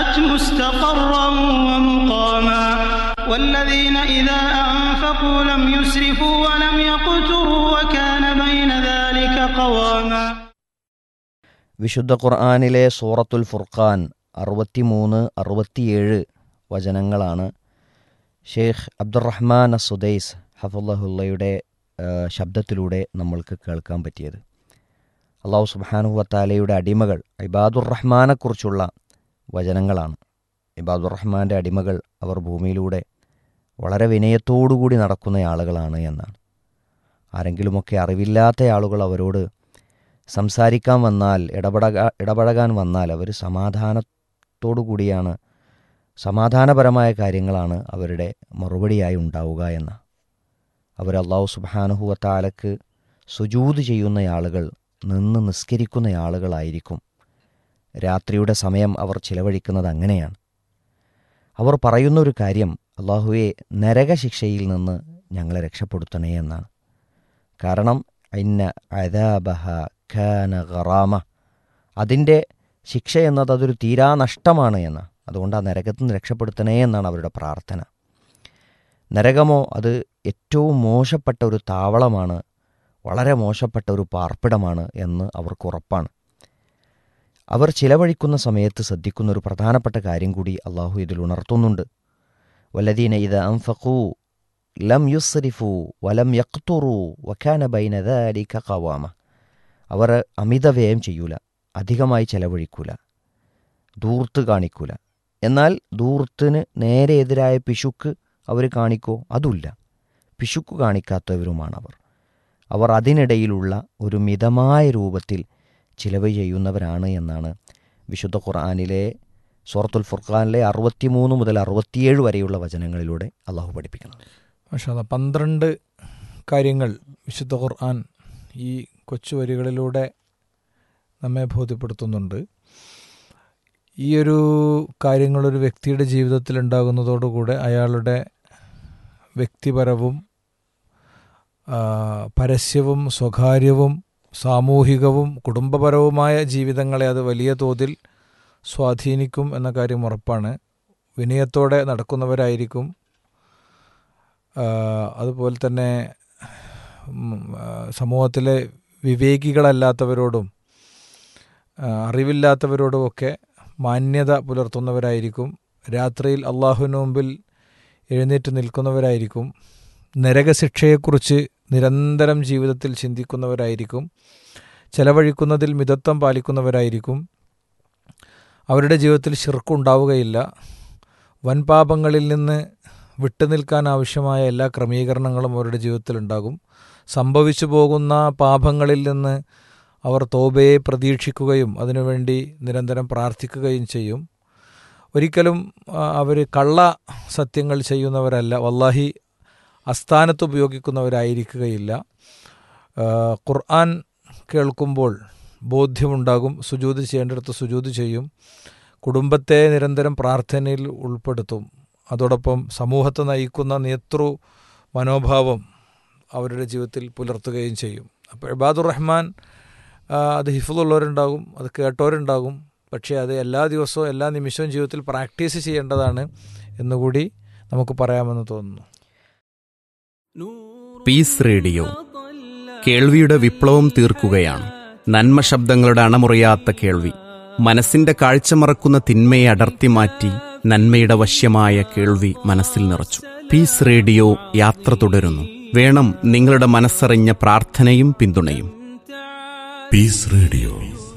وآتت مستقرا ومقاما والذين إذا أنفقوا لم يسرفوا ولم يقتروا وكان بين ذلك قواما വിശുദ്ധ ഖുർആാനിലെ സൂറത്തുൽ ഫുർഖാൻ അറുപത്തിമൂന്ന് അറുപത്തിയേഴ് വചനങ്ങളാണ് ഷെയ്ഖ് അബ്ദുറഹ്മാൻ സുദൈസ് ഹഫുല്ലഹുല്ലയുടെ ശബ്ദത്തിലൂടെ നമ്മൾക്ക് കേൾക്കാൻ പറ്റിയത് അള്ളാഹു സുബാനു വത്താലയുടെ അടിമകൾ ഇബാദുർ റഹ്മാനെക്കുറിച്ചുള്ള വചനങ്ങളാണ് ഇബാദുർ റഹ്മാൻ്റെ അടിമകൾ അവർ ഭൂമിയിലൂടെ വളരെ വിനയത്തോടുകൂടി നടക്കുന്ന ആളുകളാണ് എന്നാണ് ആരെങ്കിലുമൊക്കെ അറിവില്ലാത്ത ആളുകൾ അവരോട് സംസാരിക്കാൻ വന്നാൽ ഇടപെടക ഇടപഴകാൻ വന്നാൽ അവർ സമാധാനത്തോടു കൂടിയാണ് സമാധാനപരമായ കാര്യങ്ങളാണ് അവരുടെ മറുപടിയായി ഉണ്ടാവുക എന്ന അവർ അള്ളാഹു സുബാനുഹുവത്താലക്ക് സുജൂത് ചെയ്യുന്ന ആളുകൾ നിന്ന് നിസ്കരിക്കുന്ന ആളുകളായിരിക്കും രാത്രിയുടെ സമയം അവർ ചിലവഴിക്കുന്നത് അങ്ങനെയാണ് അവർ പറയുന്ന ഒരു കാര്യം അള്ളാഹുവെ നരകശിക്ഷയിൽ നിന്ന് ഞങ്ങളെ രക്ഷപ്പെടുത്തണേ എന്നാണ് കാരണം ഇന്ന അദാബഹ ഖാന ഖറാമ അതിൻ്റെ ശിക്ഷ എന്നത് അതൊരു തീരാ നഷ്ടമാണ് എന്ന് അതുകൊണ്ട് ആ നരകത്തിൽ നിന്ന് രക്ഷപ്പെടുത്തണേ എന്നാണ് അവരുടെ പ്രാർത്ഥന നരകമോ അത് ഏറ്റവും മോശപ്പെട്ട ഒരു താവളമാണ് വളരെ മോശപ്പെട്ട ഒരു പാർപ്പിടമാണ് എന്ന് അവർക്ക് ഉറപ്പാണ് അവർ ചിലവഴിക്കുന്ന സമയത്ത് ശ്രദ്ധിക്കുന്ന ഒരു പ്രധാനപ്പെട്ട കാര്യം കൂടി അള്ളാഹു ഇതിൽ ഉണർത്തുന്നുണ്ട് വല്ലദീന ഇത് അംഫഖൂ ലം യുസ്രിഫു വലം യക്തുറു വഖാന ബൈന ദാലിക ഖവാമ അവർ അമിത വ്യയം ചെയ്യൂല അധികമായി ചെലവഴിക്കൂല ദൂർത്ത് കാണിക്കൂല എന്നാൽ ദൂർത്തിന് നേരെ എതിരായ പിശുക്ക് അവർ കാണിക്കോ അതുമില്ല പിശുക്ക് കാണിക്കാത്തവരുമാണ് അവർ അവർ അതിനിടയിലുള്ള ഒരു മിതമായ രൂപത്തിൽ ചിലവ് ചെയ്യുന്നവരാണ് എന്നാണ് വിശുദ്ധ ഖുർആാനിലെ സൂറത്തുൽ ഫുർഖാനിലെ അറുപത്തിമൂന്ന് മുതൽ അറുപത്തിയേഴ് വരെയുള്ള വചനങ്ങളിലൂടെ അള്ളാഹു പഠിപ്പിക്കുന്നത് മാഷാ പന്ത്രണ്ട് കാര്യങ്ങൾ വിശുദ്ധ ഖുർആൻ ഈ കൊച്ചു വരികളിലൂടെ നമ്മെ ബോധ്യപ്പെടുത്തുന്നുണ്ട് ഈ ഒരു കാര്യങ്ങൾ ഒരു വ്യക്തിയുടെ ജീവിതത്തിൽ ഉണ്ടാകുന്നതോടുകൂടെ അയാളുടെ വ്യക്തിപരവും പരസ്യവും സ്വകാര്യവും സാമൂഹികവും കുടുംബപരവുമായ ജീവിതങ്ങളെ അത് വലിയ തോതിൽ സ്വാധീനിക്കും എന്ന കാര്യം ഉറപ്പാണ് വിനയത്തോടെ നടക്കുന്നവരായിരിക്കും അതുപോലെ തന്നെ സമൂഹത്തിലെ വിവേകികളല്ലാത്തവരോടും അറിവില്ലാത്തവരോടുമൊക്കെ മാന്യത പുലർത്തുന്നവരായിരിക്കും രാത്രിയിൽ അള്ളാഹുവിന് മുമ്പിൽ എഴുന്നേറ്റ് നിൽക്കുന്നവരായിരിക്കും നരകശിക്ഷയെക്കുറിച്ച് നിരന്തരം ജീവിതത്തിൽ ചിന്തിക്കുന്നവരായിരിക്കും ചെലവഴിക്കുന്നതിൽ മിതത്വം പാലിക്കുന്നവരായിരിക്കും അവരുടെ ജീവിതത്തിൽ ശിർക്കുണ്ടാവുകയില്ല വൻപാപങ്ങളിൽ നിന്ന് വിട്ടുനിൽക്കാൻ ആവശ്യമായ എല്ലാ ക്രമീകരണങ്ങളും അവരുടെ ജീവിതത്തിൽ ഉണ്ടാകും സംഭവിച്ചു പോകുന്ന പാപങ്ങളിൽ നിന്ന് അവർ തോബയെ പ്രതീക്ഷിക്കുകയും അതിനുവേണ്ടി നിരന്തരം പ്രാർത്ഥിക്കുകയും ചെയ്യും ഒരിക്കലും അവർ കള്ള സത്യങ്ങൾ ചെയ്യുന്നവരല്ല വല്ലാഹി അസ്ഥാനത്ത് ഉപയോഗിക്കുന്നവരായിരിക്കുകയില്ല ഖുർആൻ കേൾക്കുമ്പോൾ ബോധ്യമുണ്ടാകും സുജൂത് ചെയ്യേണ്ടിടത്ത് സുജൂത് ചെയ്യും കുടുംബത്തെ നിരന്തരം പ്രാർത്ഥനയിൽ ഉൾപ്പെടുത്തും അതോടൊപ്പം സമൂഹത്തെ നയിക്കുന്ന നേതൃ മനോഭാവം അവരുടെ ജീവിതത്തിൽ പുലർത്തുകയും ചെയ്യും അപ്പോൾ ഇബാദുർ റഹ്മാൻ അത് ഹിഫുള്ളവരുണ്ടാകും അത് കേട്ടവരുണ്ടാകും പക്ഷേ അത് എല്ലാ ദിവസവും എല്ലാ നിമിഷവും ജീവിതത്തിൽ പ്രാക്ടീസ് ചെയ്യേണ്ടതാണ് എന്നുകൂടി നമുക്ക് പറയാമെന്ന് തോന്നുന്നു പീസ് റേഡിയോ കേൾവിയുടെ വിപ്ലവം തീർക്കുകയാണ് നന്മ ശബ്ദങ്ങളുടെ അണമുറിയാത്ത കേൾവി മനസ്സിന്റെ കാഴ്ച മറക്കുന്ന തിന്മയെ അടർത്തി മാറ്റി നന്മയുടെ വശ്യമായ കേൾവി മനസ്സിൽ നിറച്ചു പീസ് റേഡിയോ യാത്ര തുടരുന്നു വേണം നിങ്ങളുടെ മനസ്സറിഞ്ഞ പ്രാർത്ഥനയും പിന്തുണയും പീസ് റേഡിയോ